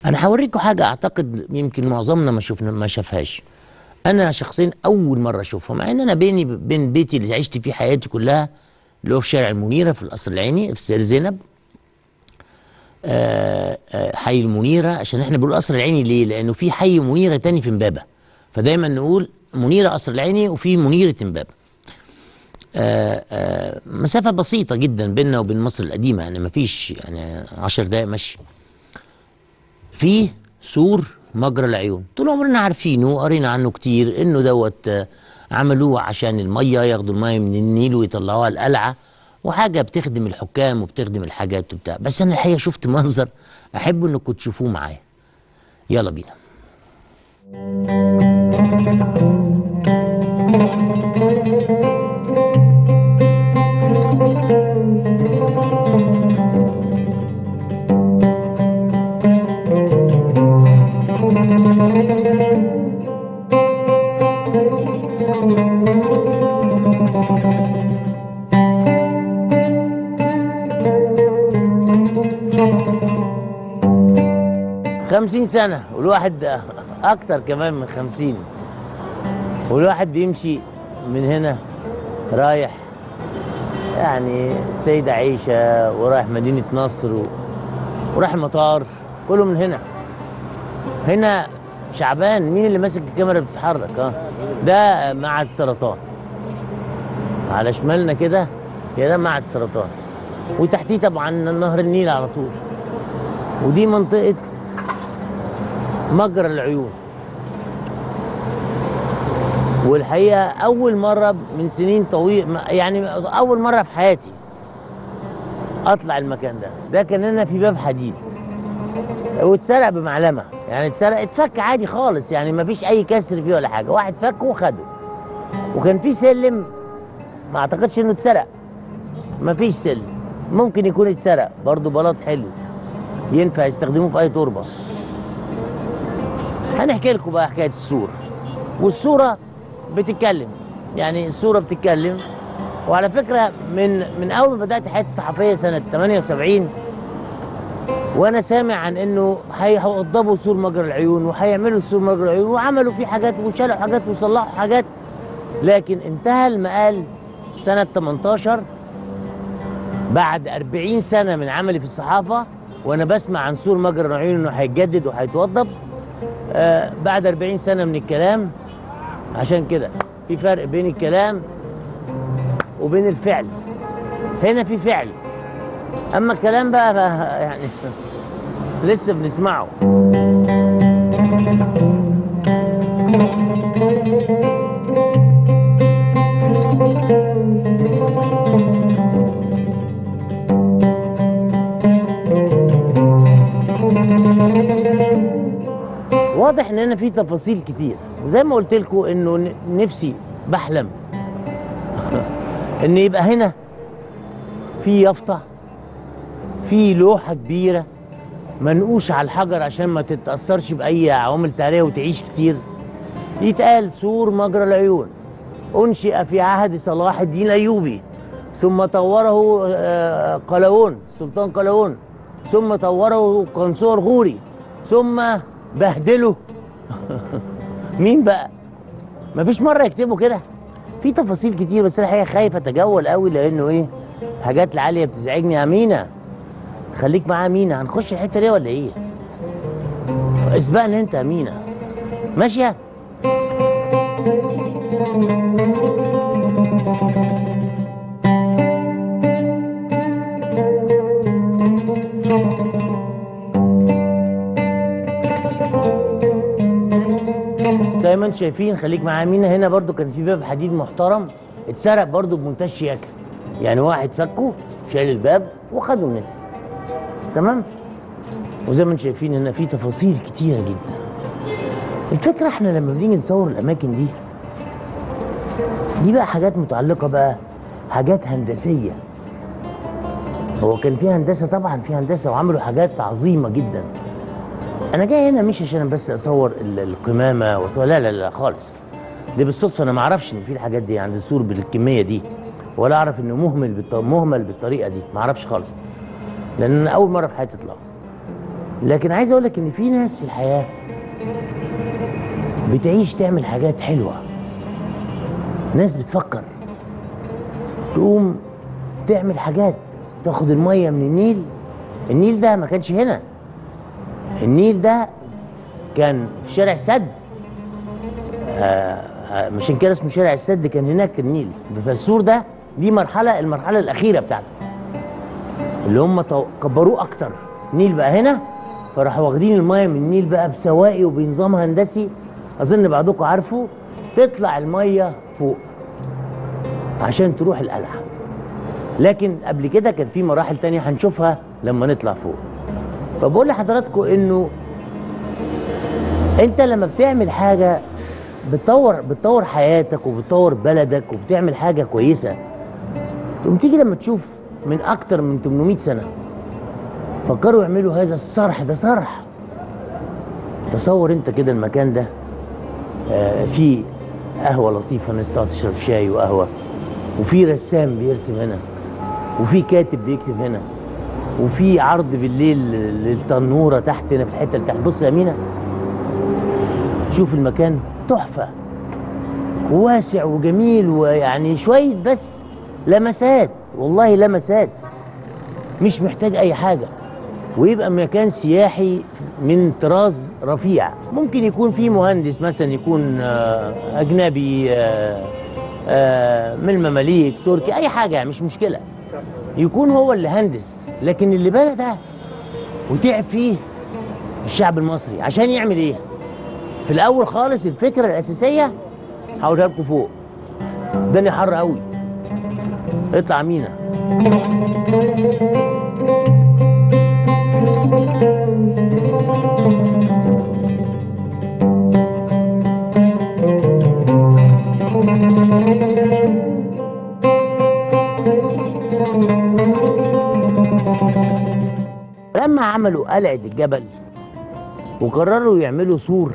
انا هوريكم حاجه اعتقد يمكن معظمنا ما شفنا ما شافهاش انا شخصيا اول مره اشوفها مع ان انا بيني بين بيتي اللي عشت فيه حياتي كلها اللي هو في شارع المنيره في القصر العيني في سير زينب آه، آه، حي المنيره عشان احنا بنقول قصر العيني ليه؟ لانه في حي منيره تاني في امبابه فدايما نقول منيره قصر العيني وفي منيره امبابه آه، آه، مسافه بسيطه جدا بيننا وبين مصر القديمه يعني ما فيش يعني 10 دقائق مشي في سور مجرى العيون طول عمرنا عارفينه وقرينا عنه كتير انه دوت آه، عملوه عشان الميه ياخدوا الميه من النيل ويطلعوها القلعه وحاجه بتخدم الحكام وبتخدم الحاجات وبتاع بس انا الحقيقه شفت منظر احب انكم تشوفوه معايا يلا بينا خمسين سنة والواحد أكتر كمان من خمسين والواحد بيمشي من هنا رايح يعني السيدة عيشة ورايح مدينة نصر و... ورايح المطار كله من هنا هنا شعبان مين اللي ماسك الكاميرا بتتحرك اه ده معهد السرطان على شمالنا كده يا ده معهد السرطان وتحتيه طبعا نهر النيل على طول ودي منطقة مجرى العيون والحقيقة أول مرة من سنين طويل يعني أول مرة في حياتي أطلع المكان ده ده كان هنا في باب حديد واتسرق بمعلمة يعني اتسرق اتفك عادي خالص يعني ما فيش أي كسر فيه ولا حاجة واحد فكه وخده وكان في سلم ما أعتقدش إنه اتسرق ما فيش سلم ممكن يكون اتسرق برضه بلاط حلو ينفع يستخدموه في أي تربة هنحكي لكم بقى حكايه السور والصوره بتتكلم يعني الصوره بتتكلم وعلى فكره من من اول ما بدات حياتي الصحفيه سنه 78 وانا سامع عن انه هيوضبوا سور مجرى العيون وهيعملوا سور مجرى العيون وعملوا فيه حاجات وشالوا حاجات وصلحوا حاجات لكن انتهى المقال سنه 18 بعد 40 سنه من عملي في الصحافه وانا بسمع عن سور مجرى العيون انه هيتجدد وهيتوضب آه بعد 40 سنه من الكلام عشان كده في فرق بين الكلام وبين الفعل هنا في فعل اما الكلام بقى, بقى يعني لسه بنسمعه واضح ان هنا في تفاصيل كتير وزي ما قلت لكم انه ن- نفسي بحلم ان يبقى هنا في يافطه في لوحه كبيره منقوش على الحجر عشان ما تتاثرش باي عوامل تاريخيه وتعيش كتير يتقال سور مجرى العيون انشئ في عهد صلاح الدين الايوبي ثم طوره آه، قلاوون السلطان قلاوون ثم طوره قنصور غوري ثم بهدله مين بقى مفيش مره يكتبوا كده في تفاصيل كتير بس انا الحقيقه خايف اتجول قوي لانه ايه الحاجات العاليه بتزعجني يا مينا خليك معايا مينا هنخش الحته دي ولا ايه اسبقنا انت يا مينا ماشيه زي ما انتم شايفين خليك معايا مينا هنا برضو كان في باب حديد محترم اتسرق برضو بمنتهى الشياكه يعني واحد فكه شال الباب وخده الناس تمام وزي ما انتم شايفين هنا في تفاصيل كتيره جدا الفكره احنا لما بنيجي نصور الاماكن دي دي بقى حاجات متعلقه بقى حاجات هندسيه هو كان في هندسه طبعا في هندسه وعملوا حاجات عظيمه جدا انا جاي هنا مش عشان بس اصور ال- القمامه واصور لا لا لا خالص دي بالصدفه انا ما اعرفش ان في الحاجات دي عند السور بالكميه دي ولا اعرف انه مهمل بالط... مهمل بالطريقه دي ما اعرفش خالص لان انا اول مره في حياتي اطلع لكن عايز اقول لك ان في ناس في الحياه بتعيش تعمل حاجات حلوه ناس بتفكر تقوم تعمل حاجات تاخد الميه من النيل النيل ده ما كانش هنا النيل ده كان في شارع السد آه، آه، مشان كده اسمه شارع السد كان هناك النيل فالسور ده دي مرحله المرحله الاخيره بتاعته اللي هم تو- كبروه اكتر النيل بقى هنا فراحوا واخدين الميه من النيل بقى بسواقي وبنظام هندسي اظن بعضكم عارفه تطلع الميه فوق عشان تروح القلعه لكن قبل كده كان في مراحل تانية هنشوفها لما نطلع فوق فبقول لحضراتكم انه انت لما بتعمل حاجه بتطور بتطور حياتك وبتطور بلدك وبتعمل حاجه كويسه تقوم تيجي لما تشوف من اكتر من 800 سنه فكروا يعملوا هذا الصرح ده صرح تصور انت كده المكان ده آه فيه قهوه لطيفه الناس تقعد تشرب شاي وقهوه وفي رسام بيرسم هنا وفي كاتب بيكتب هنا وفي عرض بالليل للتنوره تحت هنا في الحته اللي تحت بص يا امينه شوف المكان تحفه وواسع وجميل ويعني شويه بس لمسات والله لمسات مش محتاج اي حاجه ويبقى مكان سياحي من طراز رفيع ممكن يكون في مهندس مثلا يكون آه، اجنبي آه، آه، من المماليك تركي اي حاجه يعني مش مشكله يكون هو اللي هندس لكن اللي بنى ده وتعب فيه الشعب المصري عشان يعمل ايه في الاول خالص الفكره الاساسيه هقولها لكم فوق الدنيا حر قوي اطلع مينا لما عملوا قلعة الجبل وقرروا يعملوا سور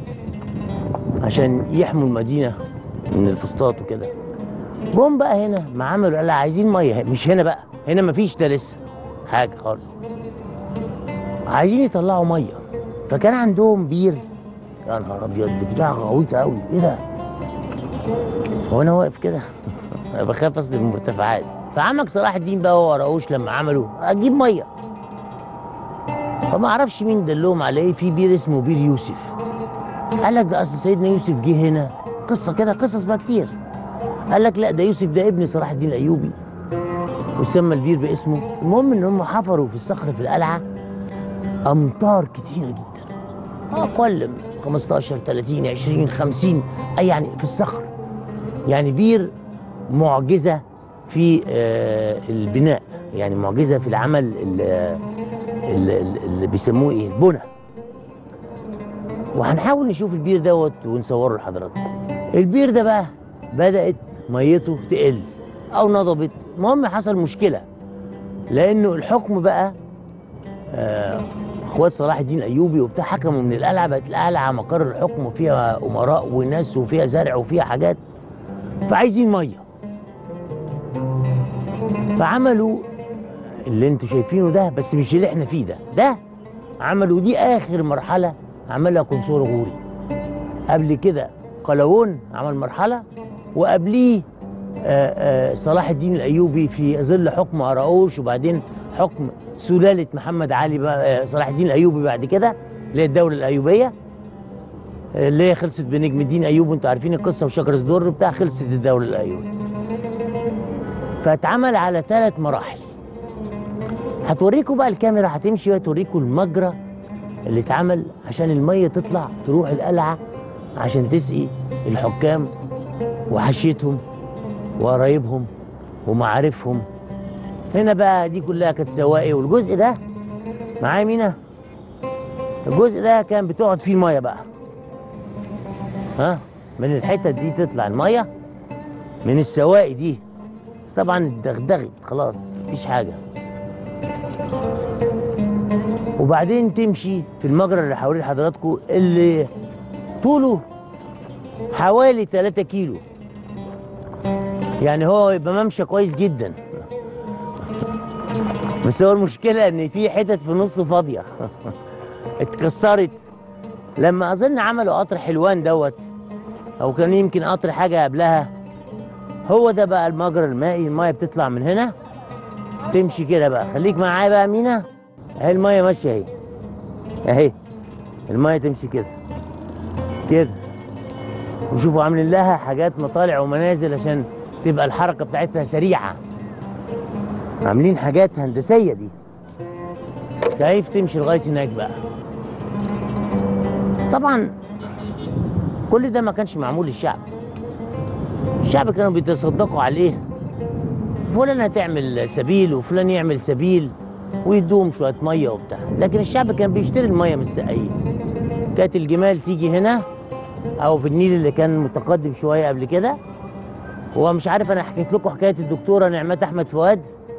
عشان يحموا المدينة من الفسطاط وكده جم بقى هنا ما عملوا قال عايزين ميه مش هنا بقى هنا مفيش ده لسه حاجه خالص عايزين يطلعوا ميه فكان عندهم بير يا نهار ابيض دي بتاع غويطه قوي ايه ده؟ هو انا واقف كده انا بخاف اصل من المرتفعات فعمك صلاح الدين بقى هو وراؤوش لما عملوا اجيب ميه فما اعرفش مين دلهم على ايه في بير اسمه بير يوسف قال لك ده اصل سيدنا يوسف جه هنا قصه كده قصص بقى كتير قال لك لا ده يوسف ده ابن صلاح الدين الايوبي وسمى البير باسمه المهم ان هم حفروا في الصخر في القلعه امطار كتيره جدا اقل من 15 30 20 50 اي يعني في الصخر يعني بير معجزه في آه، البناء يعني معجزه في العمل ال- ال- اللي بيسموه ايه البنى وهنحاول نشوف البير دوت ونصوره لحضراتكم البير ده بقى بدات ميته تقل او نضبت المهم حصل مشكله لانه الحكم بقى آه، اخوات صلاح الدين الايوبي وبتاع حكموا من القلعه بقت القلعه مقر الحكم وفيها امراء وناس وفيها زرع وفيها حاجات فعايزين ميه فعملوا اللي انتوا شايفينه ده بس مش اللي احنا فيه ده ده عملوا دي اخر مرحله عملها قنصور غوري قبل كده قلاوون عمل مرحله وقبليه آه، آه، صلاح الدين الايوبي في ظل حكم اراوش وبعدين حكم سلاله محمد علي بقى آه، صلاح الدين الايوبي بعد كده اللي هي الدوله الايوبيه آه، اللي هي خلصت بنجم الدين ايوب وانتوا عارفين القصه وشجره الدر بتاع خلصت الدوله الايوبيه فاتعمل على ثلاث مراحل هتوريكم بقى الكاميرا هتمشي وهتوريكم المجرى اللي اتعمل عشان الميه تطلع تروح القلعه عشان تسقي الحكام وحشيتهم وقرايبهم ومعارفهم هنا بقى دي كلها كانت سواقي والجزء ده معايا مينا الجزء ده كان بتقعد فيه الميه بقى ها من الحتت دي تطلع الميه من السواقي دي بس طبعا اتدغدغت خلاص مفيش حاجه وبعدين تمشي في المجرى اللي حوالين حضراتكم اللي طوله حوالي 3 كيلو يعني هو يبقى ممشى كويس جدا بس هو المشكلة ان في حتت في النص فاضية اتكسرت لما اظن عملوا قطر حلوان دوت او كان يمكن قطر حاجه قبلها هو ده بقى المجرى المائي المايه بتطلع من هنا تمشي كده بقى خليك معايا بقى مينا اهي المايه ماشيه اهي اهي المايه تمشي كده كده وشوفوا عاملين لها حاجات مطالع ومنازل عشان تبقى الحركه بتاعتها سريعه عاملين حاجات هندسيه دي شايف تمشي لغايه هناك بقى طبعا كل ده ما كانش معمول للشعب الشعب كانوا بيتصدقوا عليه فلان هتعمل سبيل وفلان يعمل سبيل ويدوهم شويه ميه وبتاع لكن الشعب كان بيشتري الميه من السقايين كانت الجمال تيجي هنا او في النيل اللي كان متقدم شويه قبل كده هو مش عارف انا حكيت لكم حكايه الدكتوره نعمات احمد فؤاد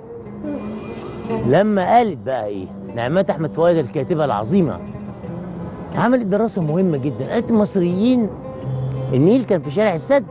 لما قالت بقى ايه نعمات احمد فؤاد الكاتبه العظيمه عملت دراسه مهمه جدا قالت المصريين النيل كان في شارع السد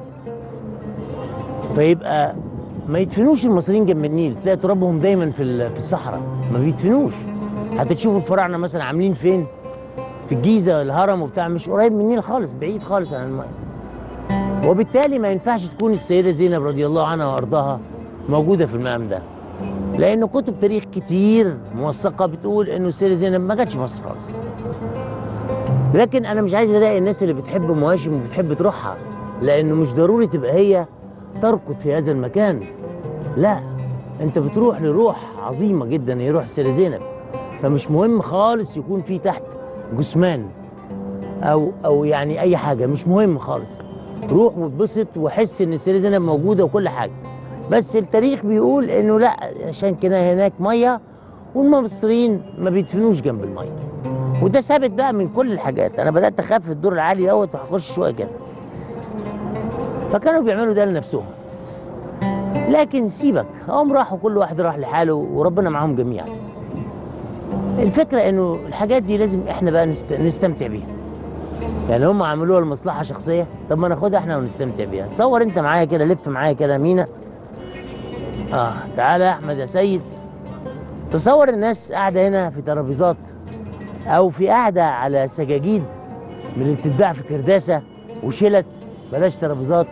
فيبقى ما يدفنوش المصريين جنب النيل تلاقي ترابهم دايما في ال- في الصحراء ما بيدفنوش حتى تشوفوا الفراعنه مثلا عاملين فين في الجيزه الهرم وبتاع مش قريب من النيل خالص بعيد خالص عن الماء وبالتالي ما ينفعش تكون السيده زينب رضي الله عنها وارضاها موجوده في المقام ده لان كتب تاريخ كتير موثقه بتقول انه السيده زينب ما جاتش مصر خالص لكن انا مش عايز الاقي الناس اللي بتحب مواشم وبتحب تروحها لانه مش ضروري تبقى هي تركض في هذا المكان لا انت بتروح لروح عظيمه جدا هي روح السيده زينب فمش مهم خالص يكون في تحت جثمان او او يعني اي حاجه مش مهم خالص روح واتبسط وحس ان السيده زينب موجوده وكل حاجه بس التاريخ بيقول انه لا عشان كده هناك ميه والمصريين ما بيدفنوش جنب الميه وده ثابت بقى من كل الحاجات انا بدات اخاف في الدور العالي دوت وهخش شويه كده فكانوا بيعملوا ده لنفسهم لكن سيبك هم راحوا كل واحد راح لحاله وربنا معاهم جميعا الفكره انه الحاجات دي لازم احنا بقى نست... نستمتع بيها يعني هم عملوها لمصلحه شخصيه طب ما ناخدها احنا ونستمتع بيها تصور انت معايا كده لف معايا كده مينا اه تعالى يا احمد يا سيد تصور الناس قاعده هنا في ترابيزات او في قاعده على سجاجيد من اللي بتتباع في كرداسه وشلت بلاش ترابيزات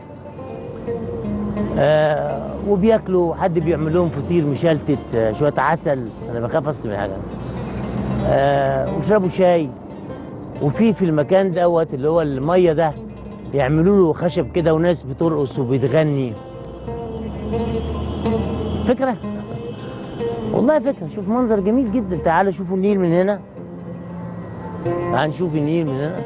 آه وبياكلوا حد بيعمل لهم فطير مشلتت آه شويه عسل انا بخاف اصل من حاجه آه ويشربوا شاي وفي في المكان دوت اللي هو الميه ده يعملوا له خشب كده وناس بترقص وبتغني فكره والله فكره شوف منظر جميل جدا تعالوا شوفوا النيل من هنا تعال نشوف النيل من هنا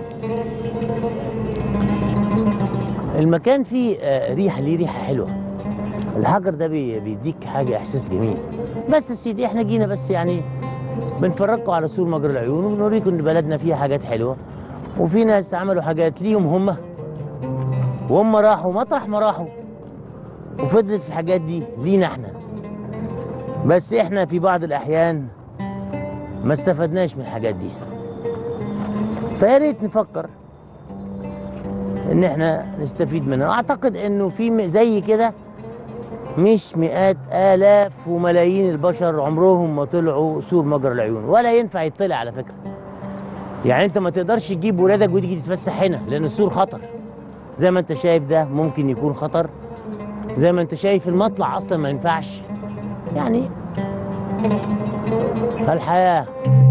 المكان فيه آه، ريحه ليه ريحه حلوه الحجر ده بي- بيديك حاجه احساس جميل بس يا سيدي احنا جينا بس يعني بنفرجكم على سور مجرى العيون وبنوريكم ان بلدنا فيها حاجات حلوه وفي ناس عملوا حاجات ليهم هم وهم راحوا مطرح ما راحوا وفضلت الحاجات دي لينا احنا بس احنا في بعض الاحيان ما استفدناش من الحاجات دي فيا ريت نفكر ان احنا نستفيد منها اعتقد انه في م- زي كده مش مئات الاف وملايين البشر عمرهم ما طلعوا سور مجرى العيون ولا ينفع يطلع على فكره يعني انت ما تقدرش تجيب ولادك وتيجي تتفسح هنا لان السور خطر زي ما انت شايف ده ممكن يكون خطر زي ما انت شايف المطلع اصلا ما ينفعش يعني الحياه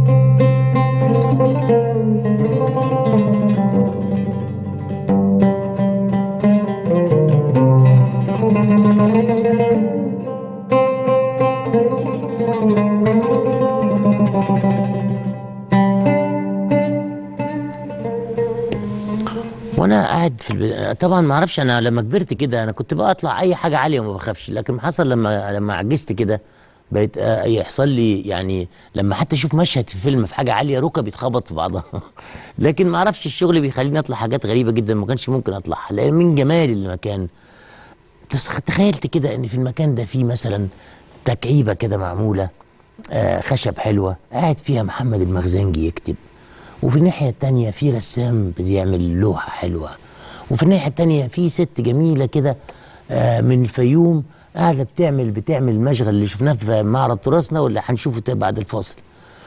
وانا قاعد في الب... طبعا ما اعرفش انا لما كبرت كده انا كنت بقى اطلع اي حاجه عاليه وما بخافش لكن حصل لما لما عجزت كده بقيت آه، يحصل لي يعني لما حتى اشوف مشهد في فيلم في حاجه عاليه ركبي اتخبط في بعضها لكن ما اعرفش الشغل بيخليني اطلع حاجات غريبه جدا ما كانش ممكن اطلعها لان من جمال المكان تس- تخيلت كده ان في المكان ده في مثلا تكعيبه كده معموله آه خشب حلوه قاعد فيها محمد المخزنجي يكتب وفي الناحيه التانية في رسام بيعمل لوحه حلوه وفي الناحيه التانية في ست جميله كده آه من الفيوم قاعده بتعمل بتعمل مشغل اللي شفناه في معرض تراثنا واللي هنشوفه تا- بعد الفاصل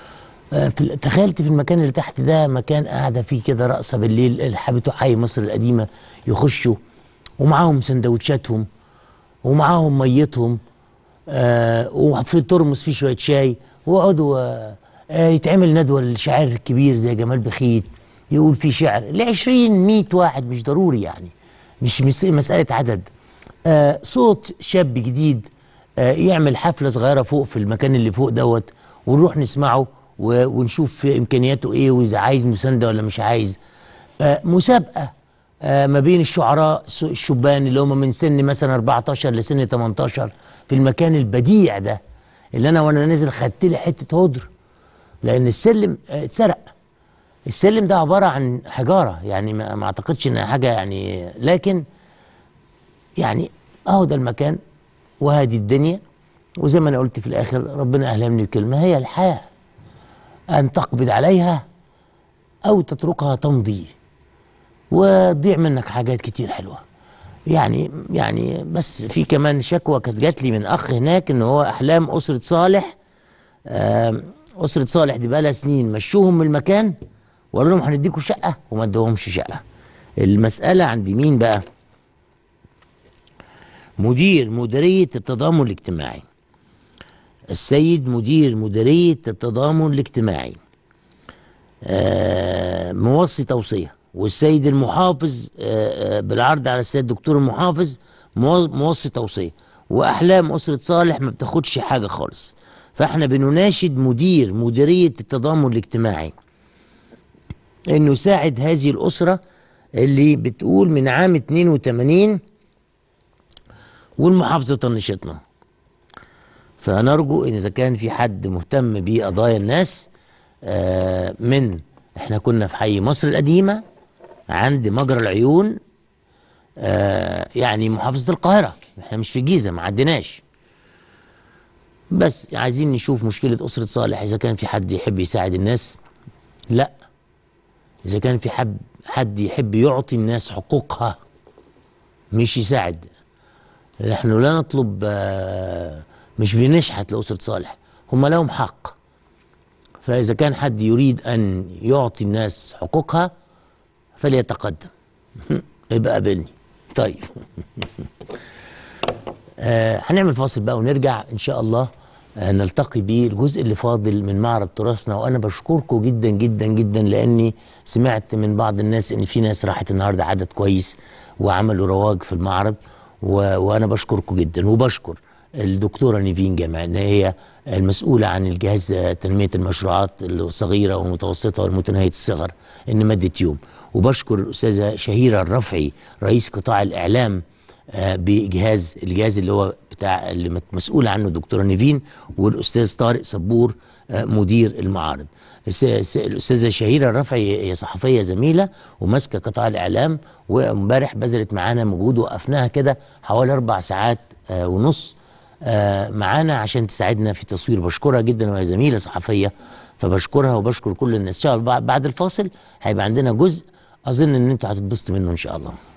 آه، في ال- تخيلت في المكان اللي تحت ده مكان قاعده فيه كده رقصه بالليل اللي بتوع حي مصر القديمه يخشوا ومعاهم سندوتشاتهم ومعاهم ميتهم آه وفي الترمس فيه شويه شاي ويقعدوا آه آه يتعمل ندوه للشاعر الكبير زي جمال بخيت يقول فيه شعر ل 20 100 واحد مش ضروري يعني مش مس- مساله عدد آه صوت شاب جديد آه يعمل حفله صغيره فوق في المكان اللي فوق دوت ونروح نسمعه و- ونشوف امكانياته ايه واذا عايز مسانده ولا مش عايز آه مسابقه آه ما بين الشعراء الس- الشبان اللي هم من سن مثلا 14 لسن 18 في المكان البديع ده اللي انا وانا نازل خدت لي حته هدر لان السلم آه، اتسرق السلم ده عباره عن حجاره يعني ما ما اعتقدش انها حاجه يعني لكن يعني اهو ده المكان وهذه الدنيا وزي ما انا قلت في الاخر ربنا الهمني بكلمه هي الحياه ان تقبض عليها او تتركها تمضي وتضيع منك حاجات كتير حلوه يعني يعني بس في كمان شكوى كانت جات لي من اخ هناك ان هو احلام اسره صالح آم، اسره صالح دي بقى لها سنين مشوهم من المكان وقالوا لهم هنديكوا شقه وما ادوهمش شقه المساله عند مين بقى مدير مديريه التضامن الاجتماعي السيد مدير مديريه التضامن الاجتماعي آه، موصي توصيه والسيد المحافظ آه، آه، بالعرض على السيد الدكتور المحافظ مو- موصي توصيه واحلام اسره صالح ما بتاخدش حاجه خالص فاحنا بنناشد مدير مديريه التضامن الاجتماعي انه يساعد هذه الاسره اللي بتقول من عام 82 والمحافظه طنشتنا فنرجو ان اذا كان في حد مهتم بقضايا الناس آه، من احنا كنا في حي مصر القديمه عند مجرى العيون آه، يعني محافظه القاهره احنا مش في الجيزه ما عدناش بس عايزين نشوف مشكله اسره صالح اذا كان في حد يحب يساعد الناس لا اذا كان في حب حد يحب يعطي الناس حقوقها مش يساعد نحن لا نطلب آه، مش بنشحت لأسرة صالح هم لهم حق فإذا كان حد يريد أن يعطي الناس حقوقها فليتقدم يبقى قابلني طيب آه هنعمل فاصل بقى ونرجع إن شاء الله آه نلتقي بالجزء اللي فاضل من معرض تراثنا وأنا بشكركم جدا جدا جدا لأني سمعت من بعض الناس إن في ناس راحت النهاردة عدد كويس وعملوا رواج في المعرض و... وأنا بشكركم جدا وبشكر الدكتورة نيفين جامع إن هي المسؤولة عن الجهاز تنمية المشروعات الصغيرة والمتوسطة والمتناهية الصغر إن مدت يوم وبشكر الأستاذة شهيرة الرفعي رئيس قطاع الإعلام آه، بجهاز الجهاز اللي هو بتاع اللي مت- مسؤول عنه الدكتوره نيفين والاستاذ طارق صبور آه، مدير المعارض الس- الس- الاستاذه شهيره الرفعي هي صحفيه زميله وماسكه قطاع الاعلام وامبارح بذلت معانا مجهود وقفناها كده حوالي اربع ساعات آه، ونص آه، معانا عشان تساعدنا في تصوير بشكرها جدا وهي زميله صحفيه فبشكرها وبشكر كل الناس إن شاء الله بعد الفاصل هيبقى عندنا جزء اظن ان انتوا هتتبسطوا منه ان شاء الله